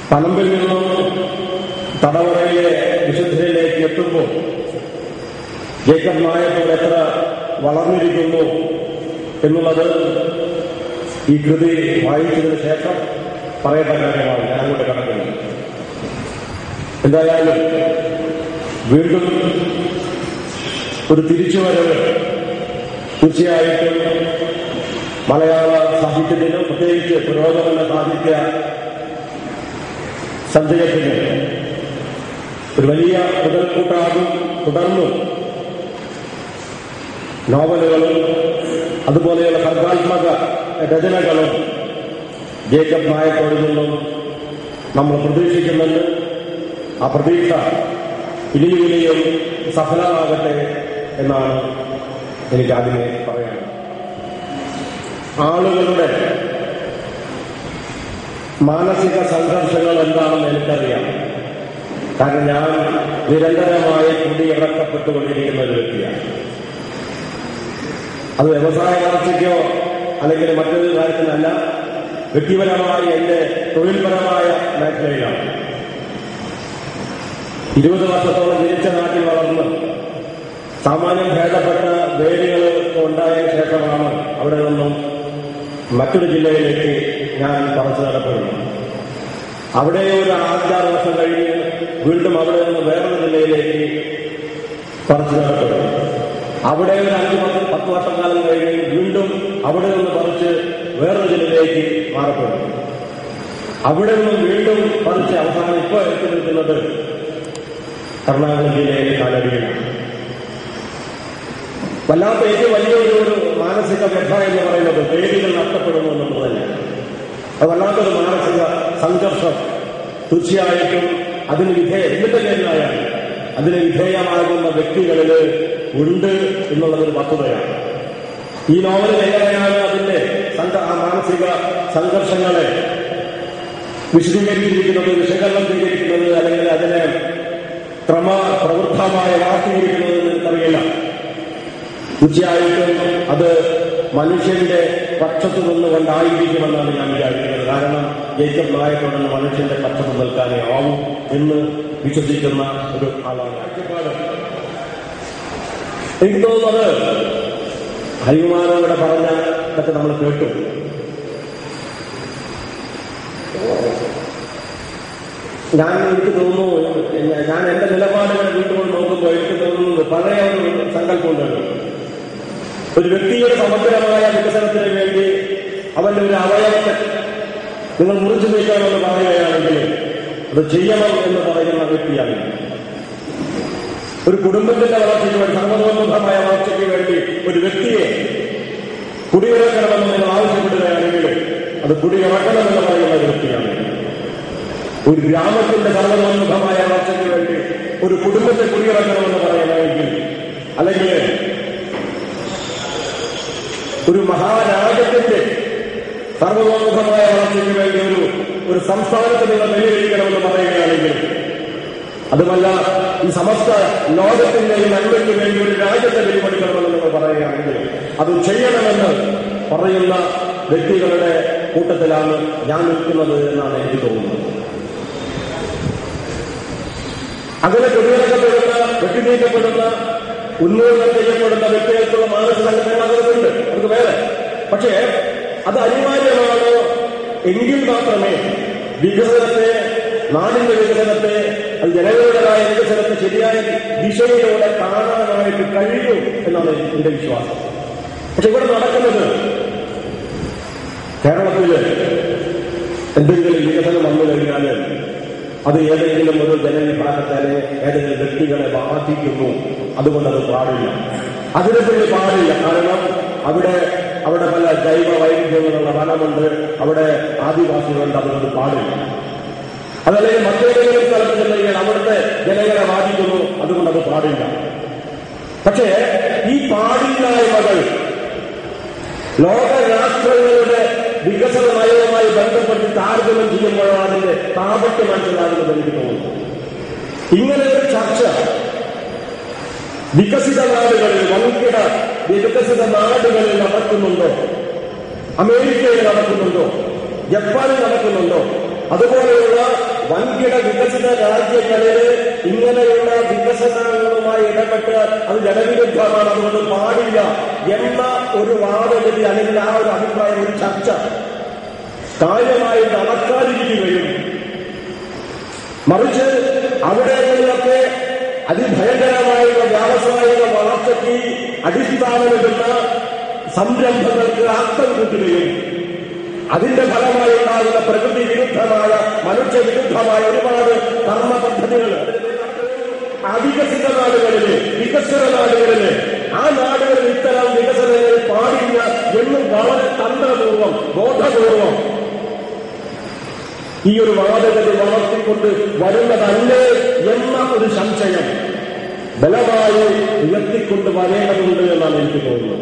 പനമ്പിൽ നിന്നും തടവറയിലെ വിശുദ്ധരിലേക്ക് എത്തുമ്പോൾ ജേക്കബ് നായകോട് എത്ര വളർന്നിരിക്കുന്നു എന്നുള്ളത് ഈ കൃതി വായിച്ചതിന് ശേഷം പറയേണ്ട കാര്യമാണ് ഞാൻ അങ്ങോട്ട് കടക്കുന്നത് എന്തായാലും വീണ്ടും ഒരു തിരിച്ചുവരവ് തീർച്ചയായിട്ടും മലയാള സാഹിത്യത്തിനും പ്രത്യേകിച്ച് പുരോഗമന സാഹിത്യ സഞ്ചയത്തിന് ഒരു വലിയ മുതൽക്കൂട്ടാകും തുടർന്നും നോവലുകളും അതുപോലെയുള്ള സർഗാത്മക രചനകളും ജേക്കബ് നായക്കോടിൽ നിന്നും നമ്മൾ പ്രതീക്ഷിക്കുന്നുണ്ട് ആ പ്രതീക്ഷ ഇനിയും ഇനിയും സഫലമാകട്ടെ എന്നാണ് എനിക്ക് ആദ്യമേ പറയാനുള്ളത് ആളുകളുടെ മാനസിക സംഘർഷങ്ങൾ എന്താണെന്ന് എനിക്കറിയാം കാരണം ഞാൻ നിരന്തരമായി കുടിയിറക്കപ്പെട്ടുകൊണ്ടിരിക്കുന്ന ഒരു വ്യക്തിയാണ് അത് വ്യവസായ വളർച്ചയ്ക്കോ അല്ലെങ്കിൽ മറ്റൊരു കാര്യത്തിനല്ല വ്യക്തിപരമായ എന്റെ തൊഴിൽപരമായ മേഖലയിലാണ് ഇരുപത് വർഷത്തോളം ജനിച്ച നാട്ടിൽ വളർന്ന് സാമാന്യം ഭേദപ്പെട്ട വേദികൾ ഉണ്ടായതിനു ശേഷമാണ് അവിടെ നിന്നും മറ്റൊരു ജില്ലയിലേക്ക് ഞാൻ പറച്ചു നടപ്പെടുന്നു അവിടെ ഒരു അഞ്ചാറ് വർഷം കഴിഞ്ഞ് വീണ്ടും അവിടെ നിന്ന് വേറൊരു ജില്ലയിലേക്ക് പറച്ചു നടപ്പെടുന്നു അവിടെ ഒരു അഞ്ച് പത്ത് പത്ത് വർഷക്കാലം കഴിഞ്ഞ് വീണ്ടും അവിടെ നിന്ന് പറിച്ച് വേറൊരു ജില്ലയിലേക്ക് മാറപ്പെടുന്നു അവിടെ നിന്നും വീണ്ടും പറിച്ച് അവസാനം ഇപ്പോൾ എത്തി നിൽക്കുന്നത് എറണാകുളം ജില്ലയിലെ കാലടിയിലാണ് വല്ലാത്ത ഏറ്റവും വലിയൊരു ഒരു മാനസിക വ്യഥ എന്ന് പറയുന്നത് വേദികൾ നഷ്ടപ്പെടുന്നു എന്നുള്ളത് തന്നെ അത് വല്ലാത്തൊരു മാനസിക സംഘർഷം തീർച്ചയായിട്ടും അതിന് വിധേയ എന്തിന്റെ പേരിലായാലും അതിന് വിധേയമാകുന്ന വ്യക്തികളിൽ ഉണ്ട് എന്നുള്ളതൊരു വസ്തുതയാണ് ഈ നോവലിൽ എങ്ങനെയാണ് അതിന്റെ സംഘ ആ മാനസിക സംഘർഷങ്ങളെ വിശദീകരിച്ചിരിക്കുന്നത് വിശകലനം ചെയ്തിരിക്കുന്നത് അല്ലെങ്കിൽ അതിനെ ക്രമ പ്രവൃത്തമായ വാർത്തീകരിക്കുന്നത് എന്ന് എനിക്കറിയില്ല തീർച്ചയായിട്ടും അത് മനുഷ്യന്റെ പക്ഷത്ത് നിന്നുകൊണ്ടായിരിക്കുമെന്നാണ് ഞാൻ വിചാരിക്കുന്നത് കാരണം ജേക്കബ് നായകോടെന്ന് മനുഷ്യന്റെ പക്ഷത്ത് നിൽക്കാനേ ആവും എന്ന് വിശ്വസിക്കുന്ന ഒരു ആളാണ് കാഴ്ചപ്പാട് എനിക്ക് തോന്നുന്നത് ഹരികുമാരൻ ഇവിടെ പറഞ്ഞ ഇതൊക്കെ നമ്മൾ കേട്ടു ഞാൻ എനിക്ക് തോന്നുന്നു ഞാൻ എന്റെ നിലപാടുകൾ വീണ്ടും നോക്കുമ്പോൾ എനിക്ക് തോന്നുന്നത് പഴയ ഒരു സങ്കല്പമുണ്ടല്ലോ ഒരു വ്യക്തിയുടെ സമഗ്രമായ വികസനത്തിന് വേണ്ടി അവന്റെ ഒരു അവയവത്തെ നിങ്ങൾ മുറിച്ചു നീക്കാമെന്ന് പറയുകയാണെങ്കിൽ അത് ചെയ്യണം എന്ന് പറയുന്ന വ്യക്തിയാണ് ഒരു കുടുംബത്തിന്റെ വളർച്ചയ്ക്ക് വേണ്ടി സർവതോന്മുഖമായ വളർച്ചയ്ക്ക് വേണ്ടി ഒരു വ്യക്തിയെ കുടിയിറക്കണമെന്ന് നിങ്ങൾ ആവശ്യപ്പെടുകയാണെങ്കിൽ അത് കുടിയിറക്കണമെന്ന് പറയുന്ന ഒരു വ്യക്തിയാണ് ഒരു ഗ്രാമത്തിന്റെ സർവതോന്മുഖമായ വളർച്ചയ്ക്ക് വേണ്ടി ഒരു കുടുംബത്തെ കുടിയിറക്കണമെന്ന് പറയണമെങ്കിൽ അല്ലെങ്കിൽ ഒരു മഹാരാജ്യത്തിന്റെ സർവതോന്മുഖമായ വളർച്ചയ്ക്ക് വേണ്ടി ഒരു ഒരു സംസ്ഥാനത്ത് നിങ്ങൾ വെല്ലുവിളിക്കണമെന്ന് പറയുകയാണെങ്കിൽ അതുമല്ല ഈ സമസ്ത ലോകത്തിന്റെ ഈ നന്മയ്ക്ക് വേണ്ടി ഒരു രാജ്യത്തെ വെല്ലുവിളിക്കണമെന്ന് നിങ്ങൾ പറയുകയാണെങ്കിൽ അത് ചെയ്യണമെന്ന് പറയുന്ന വ്യക്തികളുടെ കൂട്ടത്തിലാണ് ഞാൻ നിൽക്കുന്നത് എന്നാണ് എനിക്ക് തോന്നുന്നത് അങ്ങനെ കുടിയിറക്കപ്പെടുന്ന വെട്ടിനീക്കപ്പെടുന്ന ഉന്മൂലനം ചെയ്യപ്പെടുന്ന വ്യക്തികൾക്കുള്ള മാനസിക സംഘടന അതിലുണ്ട് അവർക്ക് വേറെ പക്ഷേ അത് അനിവാര്യമാണോ എങ്കിൽ മാത്രമേ വികസനത്തെ നാടിന്റെ വികസനത്തെ അത് ജനങ്ങളുടേതായ വികസനത്തെ ശരിയായ ദിശയിലൂടെ കാണാനായിട്ട് കഴിയും എന്നാണ് എന്റെ വിശ്വാസം പക്ഷെ ഇവിടെ നടക്കുന്നത് കേരളത്തില് എന്തെങ്കിലും വികസനം വന്നു കഴിഞ്ഞാൽ അത് ഏതെങ്കിലും ഒരു ജനവിഭാഗത്തെ ഏതെങ്കിലും വ്യക്തികളെ ബാധിക്കുന്നു അതുകൊണ്ട് അത് പാടില്ല അതിനെപ്പറ്റി പാടില്ല കാരണം അവിടെ അവിടെ പല ജൈവ വൈവിധ്യങ്ങളുള്ള വനമുണ്ട് അവിടെ ആദിവാസികളുണ്ട് അതുകൊണ്ട് പാടില്ല അതല്ലെങ്കിൽ മറ്റേതെങ്കിലും സ്ഥലത്ത് ചെന്നുകഴിഞ്ഞാൽ അവിടുത്തെ ജനങ്ങളെ ബാധിക്കുന്നു അതുകൊണ്ട് അത് പാടില്ല പക്ഷേ ഈ പാടില്ലായ്മകൾ ലോക രാഷ്ട്രങ്ങളുടെ വികസന നയവുമായി ബന്ധപ്പെട്ട് താരതമ്യം ചെയ്യുമ്പോഴാണ് അതിന്റെ താപത്ത് മനസ്സിലാകുന്നത് എനിക്ക് തോന്നുന്നു ഇങ്ങനെ ഒരു ചർച്ച വികസിത നാടുകളിൽ വൻകിട വികസിത നാടുകളിൽ നടക്കുന്നുണ്ടോ അമേരിക്കയിൽ നടക്കുന്നുണ്ടോ ജപ്പാനിൽ നടക്കുന്നുണ്ടോ അതുപോലെയുള്ള രാജ്യങ്ങളിൽ ഇങ്ങനെയുള്ള വികസനങ്ങളുമായി ഇടപെട്ട് അത് ജനവിരുദ്ധമാണ് അതുകൊണ്ട് പാടില്ല എന്ന ഒരു വാദഗതി അല്ലെങ്കിൽ ആ ഒരു അഭിപ്രായം ഒരു ചർച്ച കാര്യമായി നടക്കാതിരിക്കുകയും മറിച്ച് അവിടെങ്ങളിലൊക്കെ അതിഭയങ്കരമായുള്ള വ്യാവസായിക വളർച്ചയ്ക്ക് അടിസ്ഥാനമിടുന്ന സംരംഭങ്ങൾക്ക് ആക്കം കൂട്ടുകയും അതിന്റെ ഫലമായി ഉണ്ടാകുന്ന പ്രകൃതി വിരുദ്ധമായ മനുഷ്യ വിരുദ്ധമായ ഒരുപാട് കർമ്മ പദ്ധതികൾ അവികസിത നാടുകളില് വികസ്വര നാടുകളില് ആ നാടുകളിൽ ഇത്തരം വികസനങ്ങൾ പാടില്ല എന്ന് വളരെ തന്ത്രപൂർവം ബോധപൂർവം ഈ ഒരു വാദഗതി വളർത്തിക്കൊണ്ട് വരുന്നതല്ലേ എന്ന ഒരു സംശയം ബലമായി ഉയർത്തിക്കൊണ്ട് വരേണ്ടതുണ്ട് എന്നാണ് എനിക്ക് തോന്നുന്നത്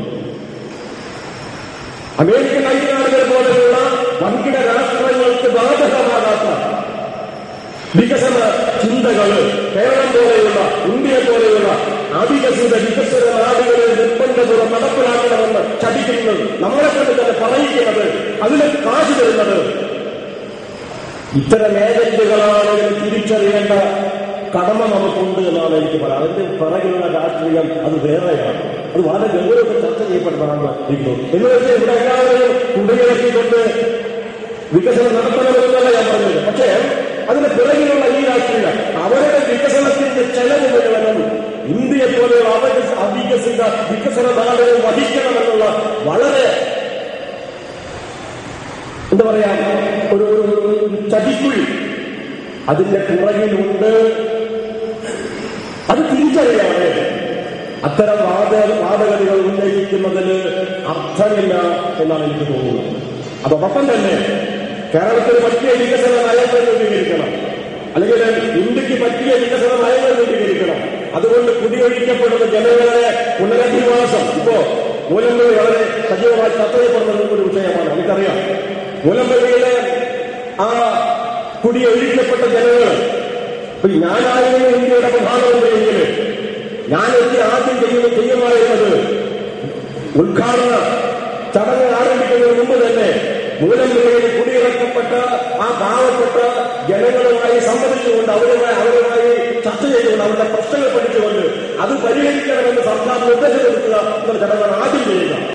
അമേരിക്കൻ ഐക്യനാടുകൾ പോലെയുള്ള വൻകിട രാഷ്ട്രങ്ങൾക്ക് ബാധകമാകാത്ത വികസന ചിന്തകള് കേരളം പോലെയുള്ള ഇന്ത്യ പോലെയുള്ള അവികസിത വികസന നാടുകളിൽ നിർബന്ധപൂർവ്വം നടപ്പിലാക്കണമെന്ന് ചതിക്കുന്നത് നമ്മളെ കൊണ്ട് തന്നെ പറയിക്കുന്നത് അതിന് കാശ് തരുന്നത് ഇത്തരം ഏജന്റുകളാണ് എന്ന് തിരിച്ചറിയേണ്ട കടമ നമുക്കുണ്ട് എന്നാണ് എനിക്ക് പറയാം അതിന്റെ പിറകിലുള്ള രാഷ്ട്രീയം അത് വേറെയാണ് അത് വളരെ ഗൗരവത്തിൽ ചർച്ച ചെയ്യപ്പെടുന്നതാണ് എനിക്ക് തോന്നുന്നു എന്ന് വെച്ചാൽ ഇവിടെ എല്ലാവരെയും കുടിയിറക്കിക്കൊണ്ട് വികസനം നടത്തണമെന്നല്ല ഞാൻ പറഞ്ഞത് പക്ഷേ അതിന് പിറകിലുള്ള ഈ രാഷ്ട്രീയം അവരുടെ വികസനത്തിന്റെ ചെലവ് മുഴുവനും ഇന്ത്യയെ പോലെയുള്ള അവ- അവികസിത വികസന നാടുകൾ വഹിക്കണമെന്നുള്ള വളരെ എന്താ പറയാ ഒരു ഒരു- ഒരു ചതിക്കുഴി അതിന്റെ പുറകിലുണ്ട് അത് തിരിച്ചറിയാതെ അത്തരം വാദ വാദഗതികൾ ഉന്നയിക്കുന്നതിൽ അർത്ഥമില്ല എന്നാണ് എനിക്ക് തോന്നുന്നത് അതോടൊപ്പം തന്നെ കേരളത്തിന് പറ്റിയ വികസന നയങ്ങൾ രൂപീകരിക്കണം അല്ലെങ്കിൽ ഇന്ത്യക്ക് പറ്റിയ വികസന നയങ്ങൾ രൂപീകരിക്കണം അതുകൊണ്ട് കുടിയൊഴിക്കപ്പെടുന്ന ജനങ്ങളെ പുനരധിവാസം ഇപ്പോ മൂലമ്പള്ളി വളരെ സജീവമായി ചർച്ച ചെയ്യപ്പെടുന്ന ഒരു വിഷയമാണ് നമുക്കറിയാം മൂലമ്പള്ളിയിലെ ആ കുടിയൊഴിക്കപ്പെട്ട ജനങ്ങൾ ഇപ്പൊ ഞാനായിരുന്നു ഇന്ത്യയുടെ പ്രധാനമന്ത്രിയെങ്കിൽ ഞാൻ എനിക്ക് ആദ്യം ചെയ്യുന്ന ചെയ്യുമായിരുന്നത് ഉദ്ഘാടന ചടങ്ങ് ആരംഭിക്കുന്നതിന് മുമ്പ് തന്നെ മൂലമ്പുഴയിൽ കുടിയിറക്കപ്പെട്ട ആ പാവപ്പെട്ട ജനങ്ങളുമായി സംവദിച്ചുകൊണ്ട് അവരുമായി അവരുമായി ചർച്ച ചെയ്തുകൊണ്ട് അവരുടെ പ്രശ്നങ്ങൾ പഠിച്ചുകൊണ്ട് അത് പരിഹരിക്കണമെന്ന് സർക്കാർ നിർദ്ദേശം കൊടുക്കുക എന്ന ചടങ്ങാണ് ആദ്യം ചെയ്യുക